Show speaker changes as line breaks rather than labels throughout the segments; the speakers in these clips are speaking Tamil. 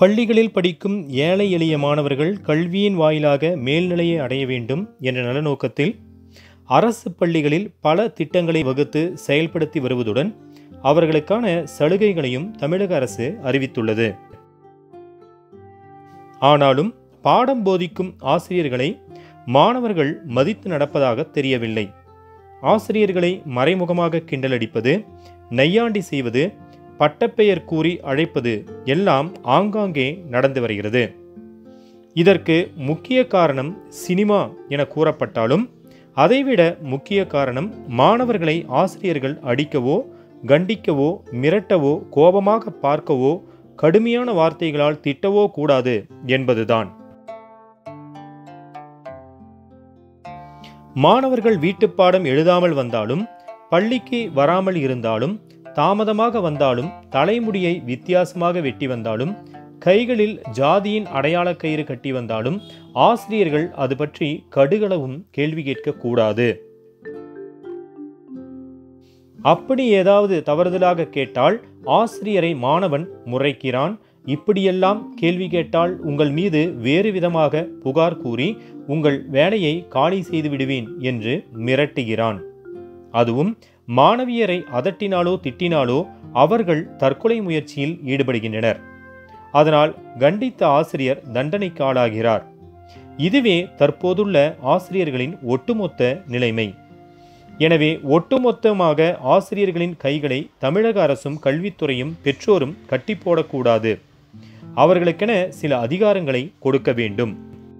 பள்ளிகளில் படிக்கும் ஏழை எளிய மாணவர்கள் கல்வியின் வாயிலாக மேல்நிலையை அடைய வேண்டும் என்ற நலநோக்கத்தில் அரசு பள்ளிகளில் பல திட்டங்களை வகுத்து செயல்படுத்தி வருவதுடன் அவர்களுக்கான சலுகைகளையும் தமிழக அரசு அறிவித்துள்ளது ஆனாலும் பாடம் போதிக்கும் ஆசிரியர்களை மாணவர்கள் மதித்து நடப்பதாக தெரியவில்லை ஆசிரியர்களை மறைமுகமாக கிண்டலடிப்பது நையாண்டி செய்வது பட்டப்பெயர் கூறி அழைப்பது எல்லாம் ஆங்காங்கே நடந்து வருகிறது இதற்கு முக்கிய காரணம் சினிமா என கூறப்பட்டாலும் அதைவிட முக்கிய காரணம் மாணவர்களை ஆசிரியர்கள் அடிக்கவோ கண்டிக்கவோ மிரட்டவோ கோபமாக பார்க்கவோ கடுமையான வார்த்தைகளால் திட்டவோ கூடாது என்பதுதான் மாணவர்கள் வீட்டுப்பாடம் எழுதாமல் வந்தாலும் பள்ளிக்கு வராமல் இருந்தாலும் தாமதமாக வந்தாலும் தலைமுடியை வித்தியாசமாக வெட்டி வந்தாலும் கைகளில் ஜாதியின் அடையாள கயிறு கட்டி வந்தாலும் ஆசிரியர்கள் அது பற்றி கடுகளவும் கேள்வி கேட்கக்கூடாது அப்படி ஏதாவது தவறுதலாக கேட்டால் ஆசிரியரை மாணவன் முறைக்கிறான் இப்படியெல்லாம் கேள்வி கேட்டால் உங்கள் மீது வேறு விதமாக புகார் கூறி உங்கள் வேலையை காலி செய்து விடுவேன் என்று மிரட்டுகிறான் அதுவும் மாணவியரை அதட்டினாலோ திட்டினாலோ அவர்கள் தற்கொலை முயற்சியில் ஈடுபடுகின்றனர் அதனால் கண்டித்த ஆசிரியர் தண்டனைக்கு ஆளாகிறார் இதுவே தற்போதுள்ள ஆசிரியர்களின் ஒட்டுமொத்த நிலைமை எனவே ஒட்டுமொத்தமாக ஆசிரியர்களின் கைகளை தமிழக அரசும் கல்வித்துறையும் பெற்றோரும் கட்டி போடக்கூடாது அவர்களுக்கென சில அதிகாரங்களை கொடுக்க வேண்டும்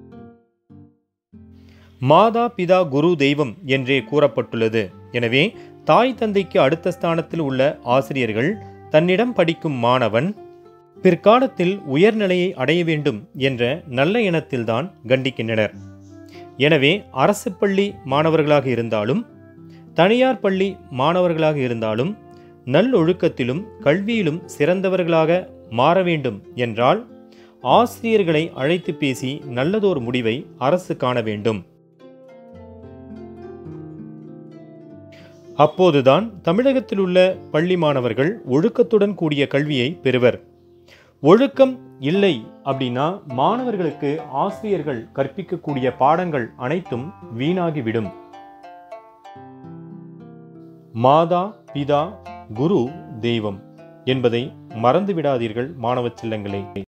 மாதா பிதா குரு தெய்வம் என்றே கூறப்பட்டுள்ளது எனவே தாய் தந்தைக்கு அடுத்த ஸ்தானத்தில் உள்ள ஆசிரியர்கள் தன்னிடம் படிக்கும் மாணவன் பிற்காலத்தில் உயர்நிலையை அடைய வேண்டும் என்ற நல்ல எண்ணத்தில்தான் கண்டிக்கின்றனர் எனவே அரசு பள்ளி மாணவர்களாக இருந்தாலும் தனியார் பள்ளி மாணவர்களாக இருந்தாலும் நல்லொழுக்கத்திலும் கல்வியிலும் சிறந்தவர்களாக மாற வேண்டும் என்றால் ஆசிரியர்களை அழைத்து பேசி நல்லதோர் முடிவை அரசு காண வேண்டும் அப்போதுதான் தமிழகத்தில் உள்ள பள்ளி மாணவர்கள் ஒழுக்கத்துடன் கூடிய கல்வியை பெறுவர் ஒழுக்கம் இல்லை அப்படின்னா மாணவர்களுக்கு ஆசிரியர்கள் கற்பிக்கக்கூடிய பாடங்கள் அனைத்தும் வீணாகிவிடும் மாதா பிதா குரு தெய்வம் என்பதை மறந்து விடாதீர்கள் மாணவ செல்லங்களே